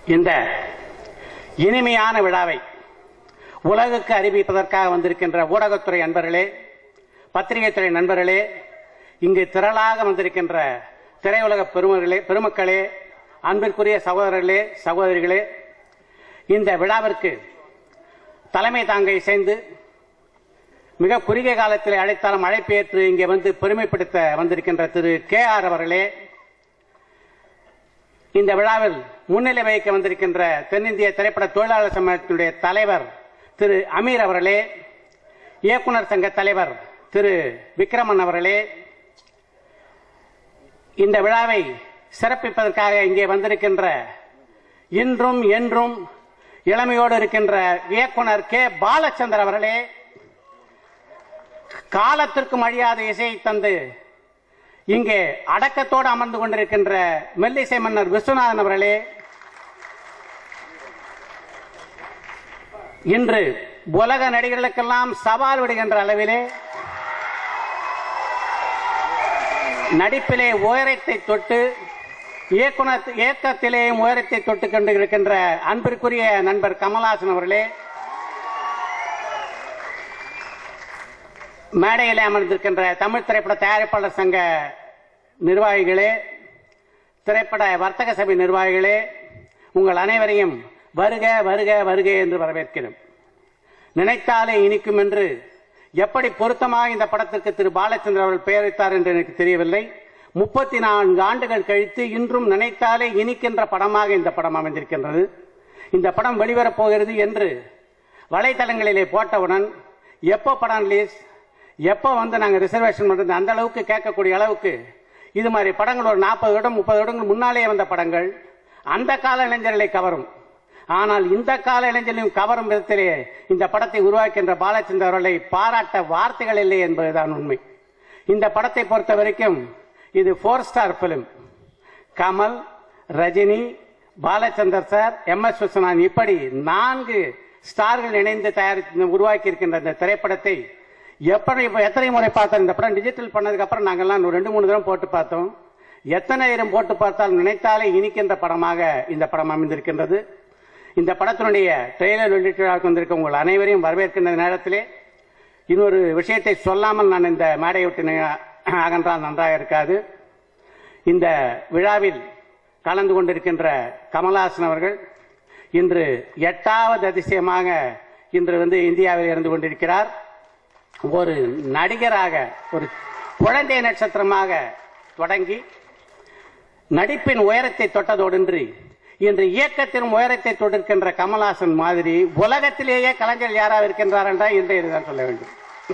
இந்த இனிமையான விழாவை உலகுக்கு அறிவிப்பதற்காக வந்திருக்கின்ற ஊடகத்துறை நண்பர்களே பத்திரிகைத்துறை நண்பர்களே இங்கு திரளாக வந்திருக்கின்ற திரையுலக பெருமர்களே பெருமக்களே அன்பிற்குரிய சகோதரர்களே சகோதரிகளே இந்த விழாவிற்கு தலைமை தாங்க இசைந்து மிக குறுகிய காலத்தில் அழைத்தாலும் அழைப்பேற்று இங்கே வந்து பெருமைப்படுத்த வந்திருக்கின்ற திரு கே ஆர் அவர்களே இந்த விழாவில் முன்னிலை வகிக்க வந்திருக்கின்ற தென்னிந்திய திரைப்பட தொழிலாளர் சங்கத்தினுடைய தலைவர் திரு அமீர் அவர்களே இயக்குனர் சங்க தலைவர் திரு விக்ரமன் அவர்களே இந்த விழாவை சிறப்பிப்பதற்காக இங்கே வந்திருக்கின்ற இன்றும் என்றும் இளமையோடு இருக்கின்ற இயக்குனர் கே பாலச்சந்தர் அவர்களே காலத்திற்கும் அழியாத இசையை தந்து இங்கே அடக்கத்தோடு அமர்ந்து கொண்டிருக்கின்ற மெல்லிசை மன்னர் விஸ்வநாதன் அவர்களே இன்று உலக நடிகர்களுக்கெல்லாம் சவால் விடுகின்ற அளவிலே நடிப்பிலே உயரத்தை தொட்டு இயக்குனர் இயக்கத்திலேயும் உயரத்தை தொட்டு கொண்டு இருக்கின்ற அன்பிற்குரிய நண்பர் கமல்ஹாசன் அவர்களே மேடையில் அமர்ந்திருக்கின்ற தமிழ் திரைப்பட தயாரிப்பாளர் சங்க நிர்வாகிகளே திரைப்பட வர்த்தக சபை நிர்வாகிகளே உங்கள் அனைவரையும் வருக வருக வருக என்று வரவேற்கிறோம் நினைத்தாலே இனிக்கும் என்று எப்படி பொருத்தமாக இந்த படத்திற்கு திரு பாலச்சந்திரன் அவர்கள் பெயர் வைத்தார் என்று எனக்கு தெரியவில்லை முப்பத்தி நான்கு ஆண்டுகள் கழித்து இன்றும் நினைத்தாலே இனிக்கின்ற படமாக இந்த படம் அமைந்திருக்கின்றது இந்த படம் வெளிவரப் போகிறது என்று வலைத்தளங்களிலே போட்டவுடன் எப்போ படம் ரிலீஸ் எப்போ வந்து நாங்கள் ரிசர்வேஷன் பண்றது அந்த அளவுக்கு கேட்கக்கூடிய அளவுக்கு இது மாதிரி படங்கள் ஒரு நாற்பது வருடம் முப்பது வருடங்கள் முன்னாலேயே வந்த படங்கள் அந்த கால இளைஞர்களை கவரும் ஆனால் இந்த கால இளைஞர்களையும் கவரும் விதத்திலே இந்த படத்தை உருவாக்கின்ற பாலச்சந்திர அவர்களை பாராட்ட வார்த்தைகள் இல்லை என்பதுதான் உண்மை இந்த படத்தை பொறுத்த வரைக்கும் இது four star film Kamal Rajini Balachander sir M S Viswanathan இப்படி நான்கு ஸ்டார்கள் இணைந்து தயாரித்து உருவாக்கி இருக்கின்ற இந்த திரைப்படத்தை எப்படி எத்தனை முறை பார்த்தோம் இந்த படம் டிஜிட்டல் பண்ணதுக்கு அப்புறம் நாங்கெல்லாம் ஒரு ரெண்டு மூணு தடவை போட்டு பார்த்தோம் எத்தனை நேரம் போட்டு பார்த்தால் நினைத்தாலே இனிக்கின்ற படமாக இந்த படம் அமைந்திருக்கின்றது இந்த படத்தினுடைய ட்ரெய்லர் வெளியீட்டு வந்திருக்க உங்கள் அனைவரையும் வரவேற்கின்ற நேரத்திலே இன்னொரு விஷயத்தை சொல்லாமல் நான் இந்த மேடை விட்டு அகன்றால் நன்றாக இருக்காது இந்த விழாவில் கலந்து கொண்டிருக்கின்ற கமல்ஹாசன் அவர்கள் இன்று எட்டாவது அதிசயமாக இன்று வந்து இந்தியாவில் இருந்து கொண்டிருக்கிறார் ஒரு நடிகராக ஒரு குழந்தை நட்சத்திரமாக தொடங்கி நடிப்பின் உயரத்தை தொட்டதோடின்றி இன்று இயக்கத்தின் உயரத்தை தொட்டிருக்கின்ற கமல்ஹாசன் மாதிரி உலகத்திலேயே கலைஞர் யாராக இருக்கின்றார் என்றால் இன்றைய இதுதான் சொல்ல வேண்டும்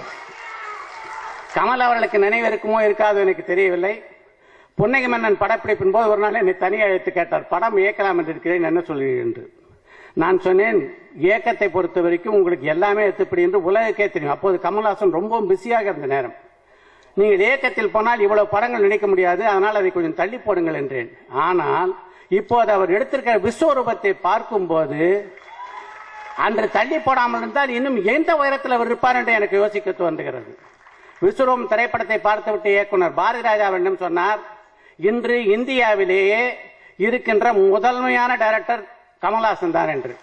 கமல் அவர்களுக்கு நினைவு இருக்குமோ இருக்காதோ எனக்கு தெரியவில்லை புன்னகை மன்னன் படப்பிடிப்பின் போது ஒரு நாள் என்னை தனியாக அழைத்து கேட்டார் படம் இயக்கலாம் என்று இருக்கிறேன் என்ன சொல்கிறேன் என்று நான் சொன்னேன் இயக்கத்தை பொறுத்த வரைக்கும் உங்களுக்கு எல்லாமே எத்துப்படி என்று உலகக்கே தெரியும் அப்போது கமல்ஹாசன் ரொம்ப பிஸியாக இருந்த நேரம் நீங்கள் இயக்கத்தில் போனால் இவ்வளவு படங்கள் நினைக்க முடியாது அதனால் அதை கொஞ்சம் தள்ளி போடுங்கள் என்றேன் ஆனால் இப்போது அவர் எடுத்திருக்கிற விஸ்வரூபத்தை பார்க்கும்போது அன்று தள்ளி போடாமல் இருந்தால் இன்னும் எந்த உயரத்தில் அவர் இருப்பார் என்று எனக்கு யோசிக்க தோன்றுகிறது விஸ்வரூபம் திரைப்படத்தை பார்த்துவிட்டு இயக்குனர் பாரதி ராஜாவிடம் சொன்னார் இன்று இந்தியாவிலேயே இருக்கின்ற முதன்மையான டைரக்டர் கமல்ஹாசன் தான் என்று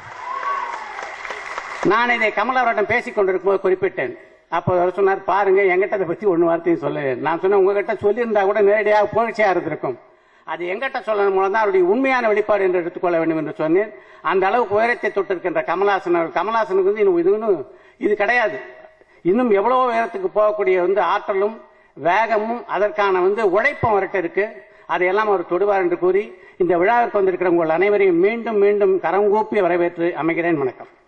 நான் இதை கமல் அவரிடம் பேசிக் கொண்டிருக்கும் போது குறிப்பிட்டேன் அப்போ அவர் சொன்னார் பாருங்க எங்கிட்ட அதை பத்தி ஒன்னு வார்த்தையும் சொல்லு நான் சொன்னேன் உங்ககிட்ட சொல்லியிருந்தா கூட நேரடியாக புகழ்ச்சியா இருந்திருக்கும் அது எங்கிட்ட சொல்லணும் மூலம் தான் அவருடைய உண்மையான வெளிப்பாடு என்று எடுத்துக்கொள்ள வேண்டும் என்று சொன்னேன் அந்த அளவுக்கு உயரத்தை தொட்டிருக்கின்ற கமல்ஹாசன் அவர் கமல்ஹாசனுக்கு வந்து இன்னும் இது இன்னும் இது கிடையாது இன்னும் எவ்வளவோ உயரத்துக்கு போகக்கூடிய வந்து ஆற்றலும் வேகமும் அதற்கான வந்து உழைப்பும் அவர்கிட்ட இருக்கு அதையெல்லாம் அவர் தொடுவார் என்று கூறி இந்த விழாவிற்கு வந்திருக்கிற உங்கள் அனைவரையும் மீண்டும் மீண்டும் கரம் கூப்பி வரவேற்று அமைகிறேன் வணக்கம்